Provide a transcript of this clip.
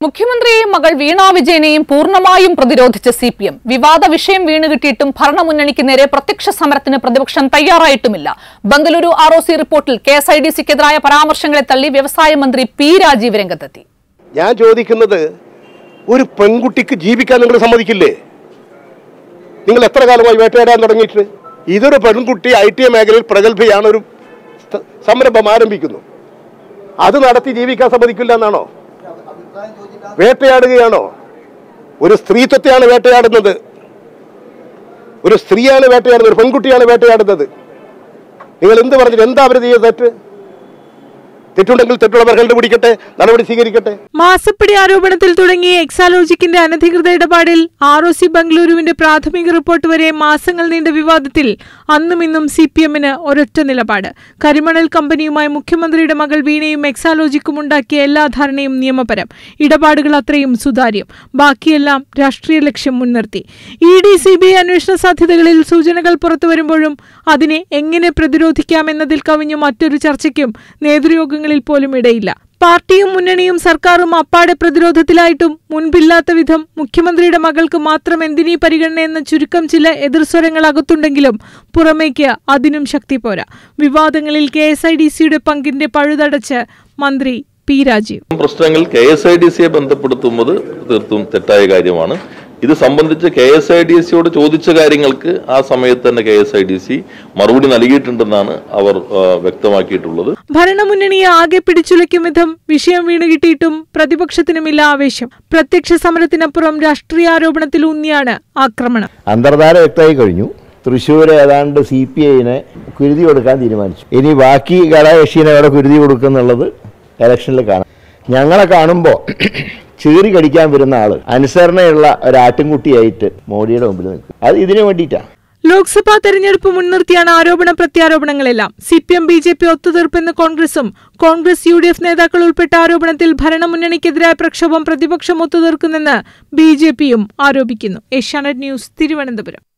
മുഖ്യമന്ത്രിയെയും മകൾ വീണ വിജയനെയും പൂർണ്ണമായും പ്രതിരോധിച്ച സി പി എം വിവാദ വിഷയം വീണുകിട്ടിയിട്ടും ഭരണമുന്നണിക്ക് നേരെ പ്രത്യക്ഷ സമരത്തിന് പ്രതിപക്ഷം തയ്യാറായിട്ടുമില്ല ബംഗളൂരു ആർ ഒ സി റിപ്പോർട്ടിൽ കെ എസ് ഐ ഡി സിക്കെതിരായ പരാമർശങ്ങളെ തള്ളി വ്യവസായ മന്ത്രി പി രാജീവ് രംഗത്തെത്തി ഞാൻ ചോദിക്കുന്നത് ഒരു പെൺകുട്ടിക്ക് ജീവിക്കാൻ നിങ്ങൾ സമ്മതിക്കില്ലേ നിങ്ങൾ എത്ര കാലമായി വേട്ടയാടാൻ തുടങ്ങിയിട്ട് ഇതൊരു പെൺകുട്ടി ഐ ടി മേഖലയിൽ പ്രഗത്ഭയാണ് ഒരു സ്ഥ- സംരംഭം ആരംഭിക്കുന്നു അത് നടത്തി ജീവിക്കാൻ സമ്മതിക്കില്ല എന്നാണോ വേട്ടയാടുകയാണോ ഒരു സ്ത്രീത്വത്തെയാണ് വേട്ടയാടുന്നത് ഒരു സ്ത്രീയാണ് വേട്ടയാടുന്നത് ഒരു പെൺകുട്ടിയാണ് വേട്ടയാടുന്നത് നിങ്ങൾ എന്ത് പറഞ്ഞിട്ട് എന്താ അവർ ചെയ്യുക തെറ്റ് തെറ്റുണ്ടെങ്കിൽ തെറ്റുള്ളവർ കണ്ടുപിടിക്കട്ടെ നടപടി സ്വീകരിക്കട്ടെ മാസപ്പടി ആരോപണത്തിൽ തുടങ്ങിയ എക്സാലോജിക്കിന്റെ അനധികൃത ഇടപാടിൽ ആർ ഒ സി ബംഗളൂരുവിന്റെ പ്രാഥമിക റിപ്പോർട്ട് വരെ മാസങ്ങൾ നീണ്ട വിവാദത്തിൽ അന്നും ഇന്നും സി പി എമ്മിന് ഒരൊറ്റ നിലപാട് കരിമണൽ കമ്പനിയുമായി മുഖ്യമന്ത്രിയുടെ മകൾ വീണയും എക്സാലോജിക്കും ഉണ്ടാക്കിയ എല്ലാ ധാരണയും നിയമപരം ഇടപാടുകൾ അത്രയും സുതാര്യം ബാക്കിയെല്ലാം രാഷ്ട്രീയ ലക്ഷ്യം മുൻനിർത്തി E D C B I അന്വേഷണ സാധ്യതകളിൽ സൂചനകൾ പുറത്തുവരുമ്പോഴും അതിനെ എങ്ങനെ പ്രതിരോധിക്കാമെന്നതിൽ കവിഞ്ഞു മറ്റൊരു ചർച്ചയ്ക്കും നേതൃയോഗങ്ങളിൽ പോലും ഇടയില്ല പാർട്ടിയും മുന്നണിയും സർക്കാരും അപ്പാടെ പ്രതിരോധത്തിലായിട്ടും മുൻപില്ലാത്ത വിധം മുഖ്യമന്ത്രിയുടെ മകൾക്ക് മാത്രം എന്തിനീ പരിഗണന എന്ന ചുരുക്കം ചില എതിർസ്വരങ്ങൾ അകത്തുണ്ടെങ്കിലും പുറമേക്ക് അതിനും ശക്തി പോരാ വിവാദങ്ങളിൽ കെ എസ് ഐ ഡി സിയുടെ പങ്കിന്റെ പഴുതടച്ച് മന്ത്രി പി രാജീവ് പ്രശ്നങ്ങൾ കെ എസ് ഐ ഡി സിയെ ബന്ധപ്പെടുത്തുന്നത് തീർത്തും തെറ്റായ കാര്യമാണ് ഇത് സംബന്ധിച്ച് കെ എസ് ഐ ഡി സിയോട് ചോദിച്ച കാര്യങ്ങൾക്ക് ആ സമയത്ത് തന്നെ K S I D C മറുപടി നൽകിയിട്ടുണ്ടെന്നാണ് അവർ ആ, വ്യക്തമാക്കിയിട്ടുള്ളത് ഭരണമുന്നണിയെ ആകെ പിടിച്ചുലയ്ക്കും വിധം വിഷയം വീണുകിട്ടിയിട്ടും പ്രതിപക്ഷത്തിനുമില്ല ആവേശം പ്രത്യക്ഷ സമരത്തിനപ്പുറം രാഷ്ട്രീയ ഊന്നിയാണ് ആക്രമണം അന്തർധാര വ്യക്തമായി കഴിഞ്ഞു തൃശ്ശൂർ ഏതാണ്ട് സി പി ഐനെ കുരുതി കൊടുക്കാൻ തീരുമാനിച്ചു ഇനി ബാക്കി ഘടകകക്ഷിനെ എവിടെ കുരുതി കൊടുക്കുന്നുള്ളത് ഇലക്ഷനിൽ കാണാം ഞങ്ങളെ കാണുമ്പോൾ ചീറി കടിക്കാൻ വരുന്ന ആള് അനുസരണയുള്ള ഒരു ആട്ടിൻകുട്ടിയായിട്ട് മോഡിയുടെ മുമ്പിൽ നിൽക്കും അത് ഇതിനു വേണ്ടിയിട്ടാണ് ലോക്സഭാ തെരഞ്ഞെടുപ്പ് മുൻനിർത്തിയാണ് ആരോപണ പ്രത്യാരോപണങ്ങളെല്ലാം C P M B J P ഒത്തുതീർപ്പെന്ന് കോൺഗ്രസും കോൺഗ്രസ് യു ഡി എഫ് നേതാക്കൾ ഉൾപ്പെട്ട ആരോപണത്തിൽ ഭരണമുന്നണിക്കെതിരായ പ്രക്ഷോഭം പ്രതിപക്ഷം ഒത്തുതീർക്കുന്നെന്ന് ബി ജെ പിയും ആരോപിക്കുന്നു ഏഷ്യാനെറ്റ് ന്യൂസ് തിരുവനന്തപുരം